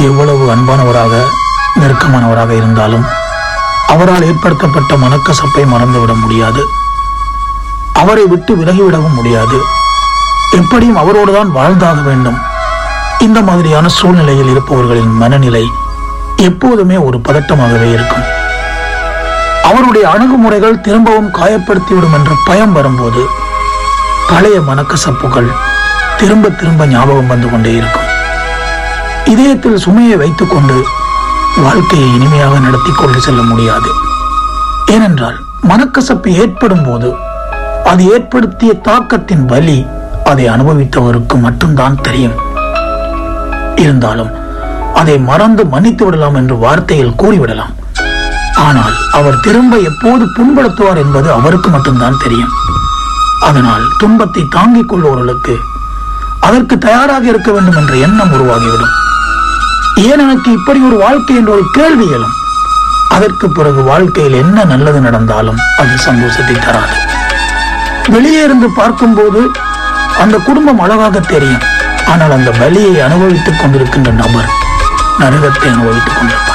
எவ்வளவு அன்பானவராக நெருக்கமானவராக இருந்தாலும் அவரால் ஏற்படுத்தப்பட்ட மனக்கசப்பை மறந்துவிட முடியாது அவரை விட்டு விலகிவிடவும் முடியாது எப்படியும் அவரோடு தான் வாழ்ந்தாக வேண்டும் இந்த மாதிரியான சூழ்நிலையில் இருப்பவர்களின் மனநிலை எப்போதுமே ஒரு பதட்டமாகவே இருக்கும் அவருடைய அணுகுமுறைகள் திரும்பவும் காயப்படுத்திவிடும் என்ற பயம் வரும்போது பழைய மனக்கசப்புகள் திரும்ப திரும்ப ஞாபகம் வந்து கொண்டே இருக்கும் இதயத்தில் சுமையை வைத்துக்கொண்டு வாழ்க்கையை இனிமையாக நடத்தி கொண்டு செல்ல முடியாது ஏனென்றால் மனக்கசப்பு ஏற்படும் போது அது ஏற்படுத்திய தாக்கத்தின் வலி அதை அனுபவித்தவருக்கு மட்டும்தான் தெரியும் இருந்தாலும் அதை மறந்து மன்னித்து விடலாம் என்று வார்த்தையில் கூறிவிடலாம் ஆனால் அவர் திரும்ப எப்போது புண்படுத்துவார் என்பது அவருக்கு மட்டும்தான் தெரியும் அதனால் துன்பத்தை தாங்கிக் கொள்பவர்களுக்கு அதற்கு தயாராக இருக்க வேண்டும் என்ற எண்ணம் உருவாகிவிடும் ஏன் எனக்கு இப்படி ஒரு வாழ்க்கை என்ற ஒரு கேள்வி எழும் அதற்கு பிறகு வாழ்க்கையில் என்ன நல்லது நடந்தாலும் அது சந்தோஷத்தை தராது வெளியே இருந்து பார்க்கும்போது அந்த குடும்பம் அழகாக தெரியும் ஆனால் அந்த வலியை அனுபவித்துக் கொண்டிருக்கின்ற நபர் நரகத்தை அனுபவித்துக் கொண்டிருப்பார்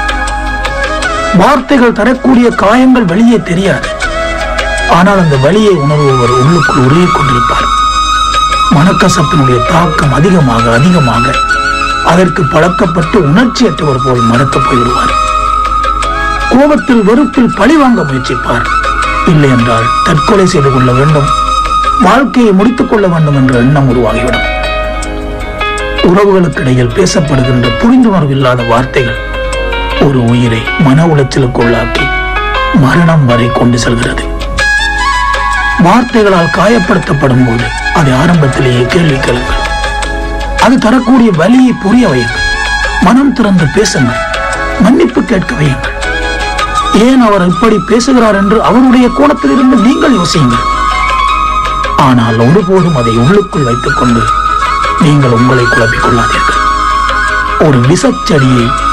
வார்த்தைகள் தரக்கூடிய காயங்கள் வெளியே தெரியாது ஆனால் அந்த வலியை உணர்பவர் உள்ளுக்குள் உருகிக் கொண்டிருப்பார் மனக்கசப்பினுடைய தாக்கம் அதிகமாக அதிகமாக அதற்கு பழக்கப்பட்டு உணர்ச்சியற்றவர் போல் மறக்கப் போய்விடுவார் கோபத்தில் வெறுப்பில் பழி வாங்க முயற்சிப்பார் இல்லை என்றால் தற்கொலை செய்து கொள்ள வேண்டும் வாழ்க்கையை முடித்துக் கொள்ள வேண்டும் என்ற எண்ணம் உருவாகிவிடும் உறவுகளுக்கு இடையில் பேசப்படுகின்ற புரிந்துணர்வு இல்லாத வார்த்தைகள் ஒரு உயிரை மன உளைச்சலுக்கு உள்ளாக்கி மரணம் வரை கொண்டு செல்கிறது வார்த்தைகளால் காயப்படுத்தப்படும் போது அதை ஆரம்பத்திலேயே கேள்வி கேளுங்கள் அது தரக்கூடிய வலியை புரிய வையுங்கள் மனம் திறந்து பேசுங்கள் மன்னிப்பு கேட்க வையுங்கள் ஏன் அவர் இப்படி பேசுகிறார் என்று அவருடைய கோணத்தில் இருந்து நீங்கள் யோசியுங்கள் ஆனால் ஒருபோதும் அதை உள்ளுக்குள் வைத்துக் கொண்டு நீங்கள் உங்களை குழப்பிக் கொள்ளாதீர்கள் ஒரு விஷச்செடியை